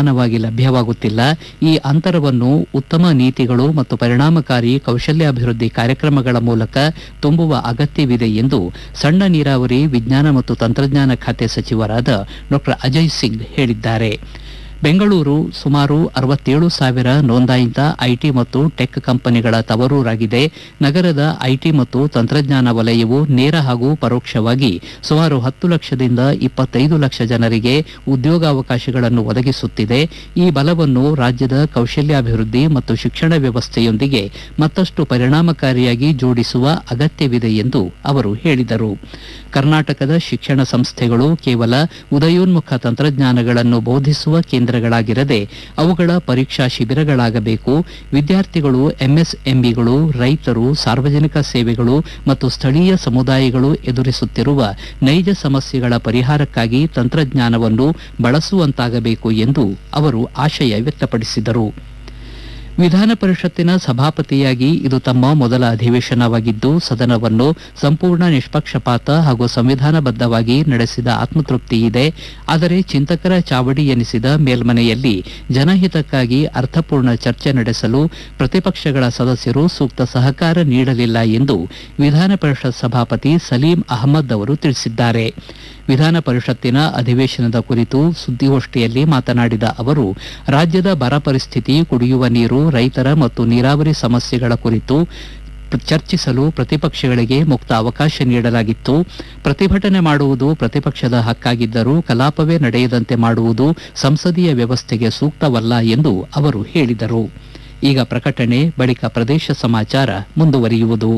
ಸಮಾನವಾಗಿ ಲಭ್ಯವಾಗುತ್ತಿಲ್ಲ ಈ ಅಂತರವನ್ನು ಉತ್ತಮ ನೀತಿಗಳು ಮತ್ತು ಪರಿಣಾಮಕಾರಿ ಕೌಶಲ್ಯಾಭಿವೃದ್ಧಿ ಕಾರ್ಯಕ್ರಮಗಳ ಮೂಲಕ ತುಂಬುವ ಅಗತ್ಯವಿದೆ ಎಂದು ಸಣ್ಣ ನೀರಾವರಿ ವಿಜ್ಞಾನ ಮತ್ತು ತಂತ್ರಜ್ಞಾನ ಖಾತೆ ಸಚಿವರಾದ ಡಾ ಅಜಯ್ ಸಿಂಗ್ ಹೇಳಿದ್ದಾರೆ ಬೆಂಗಳೂರು ಸುಮಾರು ಅರವತ್ತೇಳು ಸಾವಿರ ನೋಂದಾಯಿತ ಐಟಿ ಮತ್ತು ಟೆಕ್ ಕಂಪನಿಗಳ ತವರೂರಾಗಿದೆ ನಗರದ ಐಟಿ ಮತ್ತು ತಂತ್ರಜ್ಞಾನ ವಲಯವು ನೇರ ಹಾಗೂ ಪರೋಕ್ಷವಾಗಿ ಸುಮಾರು ಹತ್ತು ಲಕ್ಷದಿಂದ ಇಪ್ಪತ್ತೈದು ಲಕ್ಷ ಜನರಿಗೆ ಉದ್ಯೋಗಾವಕಾಶಗಳನ್ನು ಒದಗಿಸುತ್ತಿದೆ ಈ ಬಲವನ್ನು ರಾಜ್ಯದ ಕೌಶಲ್ಯಾಭಿವೃದ್ಧಿ ಮತ್ತು ಶಿಕ್ಷಣ ವ್ಯವಸ್ಥೆಯೊಂದಿಗೆ ಮತ್ತಷ್ಟು ಪರಿಣಾಮಕಾರಿಯಾಗಿ ಜೋಡಿಸುವ ಅಗತ್ಯವಿದೆ ಎಂದು ಅವರು ಹೇಳಿದರು ಕರ್ನಾಟಕದ ಶಿಕ್ಷಣ ಸಂಸ್ಥೆಗಳು ಕೇವಲ ಉದಯೋನ್ಮುಖ ತಂತ್ರಜ್ಞಾನಗಳನ್ನು ಬೋಧಿಸುವ ಕೇಂದ್ರಗಳಾಗಿರದೆ ಅವುಗಳ ಪರೀಕ್ಷಾ ಶಿಬಿರಗಳಾಗಬೇಕು ವಿದ್ಯಾರ್ಥಿಗಳು ಎಂಎಸ್ಎಂಇಗಳು ರೈತರು ಸಾರ್ವಜನಿಕ ಸೇವೆಗಳು ಮತ್ತು ಸ್ಥಳೀಯ ಸಮುದಾಯಗಳು ಎದುರಿಸುತ್ತಿರುವ ನೈಜ ಸಮಸ್ಯೆಗಳ ಪರಿಹಾರಕ್ಕಾಗಿ ತಂತ್ರಜ್ಞಾನವನ್ನು ಬಳಸುವಂತಾಗಬೇಕು ಎಂದು ಅವರು ಆಶಯ ವ್ಯಕ್ತಪಡಿಸಿದರು ವಿಧಾನ ಪರಿಷತ್ತಿನ ಸಭಾಪತಿಯಾಗಿ ಇದು ತಮ್ಮ ಮೊದಲ ಅಧಿವೇಶನವಾಗಿದ್ದು ಸದನವನ್ನು ಸಂಪೂರ್ಣ ನಿಷ್ಪಕ್ಷಪಾತ ಹಾಗೂ ಸಂವಿಧಾನಬದ್ಧವಾಗಿ ನಡೆಸಿದ ಆತ್ಮತೃಪ್ತಿ ಇದೆ ಆದರೆ ಚಿಂತಕರ ಚಾವಡಿ ಎನಿಸಿದ ಮೇಲ್ಮನೆಯಲ್ಲಿ ಜನಹಿತಕ್ಕಾಗಿ ಅರ್ಥಪೂರ್ಣ ಚರ್ಚೆ ನಡೆಸಲು ಪ್ರತಿಪಕ್ಷಗಳ ಸದಸ್ಯರು ಸೂಕ್ತ ಸಹಕಾರ ನೀಡಲಿಲ್ಲ ಎಂದು ವಿಧಾನ ಪರಿಷತ್ ಸಭಾಪತಿ ಸಲೀಂ ಅಹಮದ್ ಅವರು ತಿಳಿಸಿದ್ದಾರೆ ವಿಧಾನ ಪರಿಷತ್ತಿನ ಅಧಿವೇಶನದ ಕುರಿತು ಸುದ್ದಿಗೋಷ್ಠಿಯಲ್ಲಿ ಮಾತನಾಡಿದ ಅವರು ರಾಜ್ಯದ ಬರ ಪರಿಸ್ಥಿತಿ ಕುಡಿಯುವ ನೀರು ರೈತರ ಮತ್ತು ನೀರಾವರಿ ಸಮಸ್ಯೆಗಳ ಕುರಿತು ಚರ್ಚಿಸಲು ಪ್ರತಿಪಕ್ಷಗಳಿಗೆ ಮುಕ್ತ ಅವಕಾಶ ನೀಡಲಾಗಿತ್ತು ಪ್ರತಿಭಟನೆ ಮಾಡುವುದು ಪ್ರತಿಪಕ್ಷದ ಹಕ್ಕಾಗಿದ್ದರೂ ಕಲಾಪವೇ ನಡೆಯದಂತೆ ಮಾಡುವುದು ಸಂಸದೀಯ ವ್ಯವಸ್ಥೆಗೆ ಸೂಕ್ತವಲ್ಲ ಎಂದು ಅವರು ಹೇಳಿದರು ಈಗ ಪ್ರಕಟಣೆ ಬಳಿಕ ಪ್ರದೇಶ ಸಮಾಚಾರ ಮುಂದುವರಿಯುವುದು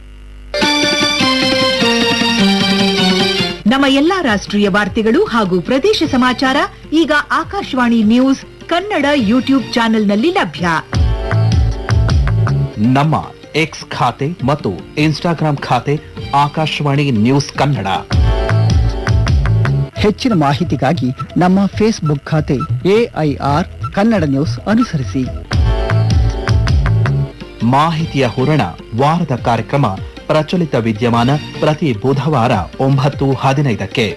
ನಮ್ಮ ಎಲ್ಲಾ ರಾಷ್ಟ್ರೀಯ ವಾರ್ತೆಗಳು ಹಾಗೂ ಪ್ರದೇಶ ಸಮಾಚಾರ ಈಗ ಆಕಾಶವಾಣಿ ನ್ಯೂಸ್ ಕನ್ನಡ ಯೂಟ್ಯೂಬ್ ಚಾನೆಲ್ನಲ್ಲಿ ಲಭ್ಯ ನಮ್ಮ ಎಕ್ಸ್ ಖಾತೆ ಮತ್ತು ಇನ್ಸ್ಟಾಗ್ರಾಂ ಖಾತೆ ಆಕಾಶವಾಣಿ ನ್ಯೂಸ್ ಕನ್ನಡ ಹೆಚ್ಚಿನ ಮಾಹಿತಿಗಾಗಿ ನಮ್ಮ ಫೇಸ್ಬುಕ್ ಖಾತೆ ಎಐಆರ್ ಕನ್ನಡ ನ್ಯೂಸ್ ಅನುಸರಿಸಿ ಮಾಹಿತಿಯ ಹೂರಣ ವಾರದ ಕಾರ್ಯಕ್ರಮ ಪ್ರಚಲಿತ ವಿದ್ಯಮಾನ ಪ್ರತಿ ಬುಧವಾರ ಒಂಬತ್ತು ಹದಿನೈದಕ್ಕೆ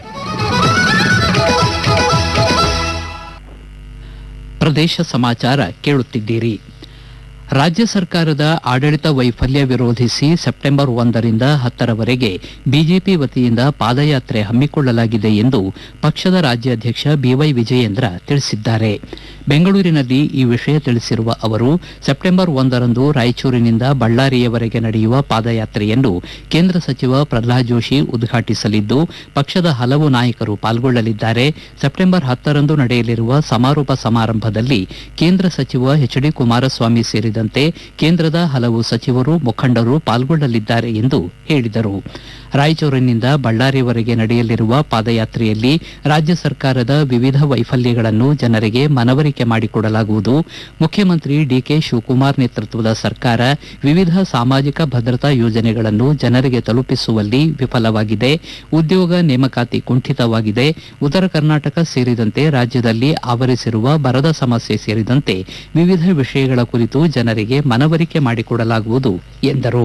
ಪ್ರದೇಶ ಸಮಾಚಾರ ಕೇಳುತ್ತಿದ್ದೀರಿ ರಾಜ್ಯ ಸರ್ಕಾರದ ಆಡಳಿತ ವೈಫಲ್ಯ ವಿರೋಧಿಸಿ ಸೆಪ್ಟೆಂಬರ್ ಒಂದರಿಂದ ಹತ್ತರವರೆಗೆ ಬಿಜೆಪಿ ವತಿಯಿಂದ ಪಾದಯಾತ್ರೆ ಹಮ್ಮಿಕೊಳ್ಳಲಾಗಿದೆ ಎಂದು ಪಕ್ಷದ ರಾಜ್ಯಾಧ್ಯಕ್ಷ ಬಿವೈ ವಿಜಯೇಂದ್ರ ತಿಳಿಸಿದ್ದಾರೆ ಬೆಂಗಳೂರಿನಲ್ಲಿ ಈ ವಿಷಯ ತಿಳಿಸಿರುವ ಅವರು ಸೆಪ್ಟೆಂಬರ್ ಒಂದರಂದು ರಾಯಚೂರಿನಿಂದ ಬಳ್ಳಾರಿಯವರೆಗೆ ನಡೆಯುವ ಪಾದಯಾತ್ರೆಯನ್ನು ಕೇಂದ್ರ ಸಚಿವ ಪ್ರಹ್ಲಾದ್ ಜೋಶಿ ಉದ್ಘಾಟಿಸಲಿದ್ದು ಪಕ್ಷದ ಹಲವು ನಾಯಕರು ಪಾಲ್ಗೊಳ್ಳಲಿದ್ದಾರೆ ಸೆಪ್ಟೆಂಬರ್ ಹತ್ತರಂದು ನಡೆಯಲಿರುವ ಸಮಾರೋಪ ಸಮಾರಂಭದಲ್ಲಿ ಕೇಂದ್ರ ಸಚಿವ ಎಚ್ ಡಿ ಕುಮಾರಸ್ವಾಮಿ ಸೇರಿದಂತೆ ಕೇಂದ್ರದ ಹಲವು ಸಚಿವರು ಮುಖಂಡರು ಪಾಲ್ಗೊಳ್ಳಲಿದ್ದಾರೆ ಎಂದು ಹೇಳಿದರು ರಾಯಚೂರಿನಿಂದ ಬಳ್ಳಾರಿವರೆಗೆ ನಡೆಯಲಿರುವ ಪಾದಯಾತ್ರೆಯಲ್ಲಿ ರಾಜ್ಯ ಸರ್ಕಾರದ ವಿವಿಧ ವೈಫಲ್ಯಗಳನ್ನು ಜನರಿಗೆ ಮನವರಿಕೆ ಮಾಡಿಕೊಡಲಾಗುವುದು ಮುಖ್ಯಮಂತ್ರಿ ಡಿಕೆ ಶಿವಕುಮಾರ್ ನೇತೃತ್ವದ ಸರ್ಕಾರ ವಿವಿಧ ಸಾಮಾಜಿಕ ಭದ್ರತಾ ಯೋಜನೆಗಳನ್ನು ಜನರಿಗೆ ತಲುಪಿಸುವಲ್ಲಿ ವಿಫಲವಾಗಿದೆ ಉದ್ಯೋಗ ನೇಮಕಾತಿ ಕುಂಠಿತವಾಗಿದೆ ಉತ್ತರ ಕರ್ನಾಟಕ ಸೇರಿದಂತೆ ರಾಜ್ಯದಲ್ಲಿ ಆವರಿಸಿರುವ ಬರದ ಸಮಸ್ಯೆ ಸೇರಿದಂತೆ ವಿವಿಧ ವಿಷಯಗಳ ಕುರಿತು ಜನರಿಗೆ ಮನವರಿಕೆ ಮಾಡಿಕೊಡಲಾಗುವುದು ಎಂದರು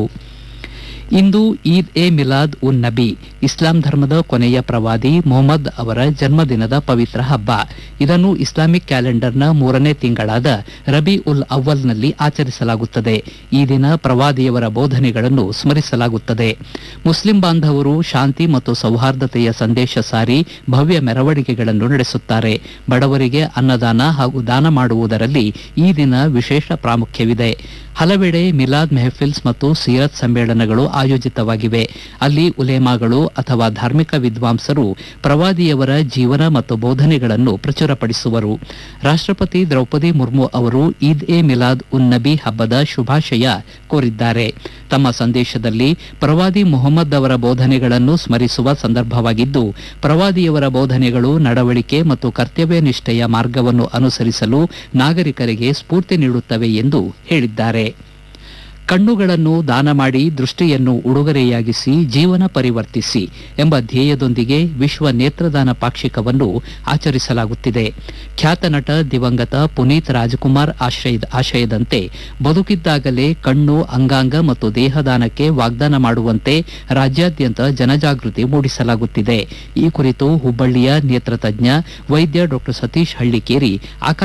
ಇಂದು ಈದ್ ಎ ಮಿಲಾದ್ ಉನ್ ನಬಿ ಇಸ್ಲಾಂ ಧರ್ಮದ ಕೊನೆಯ ಪ್ರವಾದಿ ಮೊಹಮ್ಮದ್ ಅವರ ಜನ್ಮದಿನದ ಪವಿತ್ರ ಹಬ್ಬ ಇದನ್ನು ಇಸ್ಲಾಮಿಕ್ ಕ್ಯಾಲೆಂಡರ್ನ ಮೂರನೇ ತಿಂಗಳಾದ ರಬಿ ಉಲ್ ಅವ್ವಲ್ನಲ್ಲಿ ಆಚರಿಸಲಾಗುತ್ತದೆ ಈ ದಿನ ಪ್ರವಾದಿಯವರ ಬೋಧನೆಗಳನ್ನು ಸ್ಮರಿಸಲಾಗುತ್ತದೆ ಮುಸ್ಲಿಂ ಬಾಂಧವರು ಶಾಂತಿ ಮತ್ತು ಸೌಹಾರ್ದತೆಯ ಸಂದೇಶ ಸಾರಿ ಭವ್ಯ ಮೆರವಣಿಗೆಗಳನ್ನು ನಡೆಸುತ್ತಾರೆ ಬಡವರಿಗೆ ಅನ್ನದಾನ ಹಾಗೂ ದಾನ ಮಾಡುವುದರಲ್ಲಿ ಈ ದಿನ ವಿಶೇಷ ಪ್ರಾಮುಖ್ಯವಿದೆ ಹಲವೆಡೆ ಮಿಲಾದ್ ಮೆಹಫಿಲ್ಸ್ ಮತ್ತು ಸೀರತ್ ಸಮ್ಮೇಳನಗಳು ಆಯೋಜಿತವಾಗಿವೆ ಅಲ್ಲಿ ಉಲೇಮಾಗಳು ಅಥವಾ ಧಾರ್ಮಿಕ ವಿದ್ವಾಂಸರು ಪ್ರವಾದಿಯವರ ಜೀವನ ಮತ್ತು ಬೋಧನೆಗಳನ್ನು ಪ್ರಚುರಪಡಿಸುವರು ರಾಷ್ಟ್ರಪತಿ ದ್ರೌಪದಿ ಮುರ್ಮು ಅವರು ಈದ್ ಎ ಮಿಲಾದ್ ಉನ್ ನಬಿ ಹಬ್ಬದ ಶುಭಾಶಯ ಕೋರಿದ್ದಾರೆ ತಮ್ಮ ಸಂದೇಶದಲ್ಲಿ ಪ್ರವಾದಿ ಮೊಹಮ್ಮದ್ ಅವರ ಬೋಧನೆಗಳನ್ನು ಸ್ಮರಿಸುವ ಸಂದರ್ಭವಾಗಿದ್ದು ಪ್ರವಾದಿಯವರ ಬೋಧನೆಗಳು ನಡವಳಿಕೆ ಮತ್ತು ಕರ್ತವ್ಯ ನಿಷ್ಠೆಯ ಮಾರ್ಗವನ್ನು ಅನುಸರಿಸಲು ನಾಗರಿಕರಿಗೆ ಸ್ಫೂರ್ತಿ ನೀಡುತ್ತವೆ ಎಂದು ಹೇಳಿದ್ದಾರೆ ಕಣ್ಣುಗಳನ್ನು ದಾನ ಮಾಡಿ ದೃಷ್ಟಿಯನ್ನು ಉಡುಗೊರೆಯಾಗಿಸಿ ಜೀವನ ಪರಿವರ್ತಿಸಿ ಎಂಬ ಧ್ಯೇಯದೊಂದಿಗೆ ವಿಶ್ವ ನೇತ್ರದಾನ ಪಾಕ್ಷಿಕವನ್ನು ಆಚರಿಸಲಾಗುತ್ತಿದೆ ಖ್ಯಾತ ನಟ ದಿವಂಗತ ಪುನೀತ್ ರಾಜ್ಕುಮಾರ್ ಆಶಯದ ಆಶಯದಂತೆ ಬದುಕಿದ್ದಾಗಲೇ ಕಣ್ಣು ಅಂಗಾಂಗ ಮತ್ತು ದೇಹದಾನಕ್ಕೆ ವಾಗ್ದಾನ ಮಾಡುವಂತೆ ರಾಜ್ಯಾದ್ಯಂತ ಜನಜಾಗೃತಿ ಮೂಡಿಸಲಾಗುತ್ತಿದೆ ಈ ಕುರಿತು ಹುಬ್ಬಳ್ಳಿಯ ನೇತ್ರತಜ್ಞ ವೈದ್ಯ ಡಾ ಸತೀಶ್ ಹಳ್ಳಿಕೇರಿ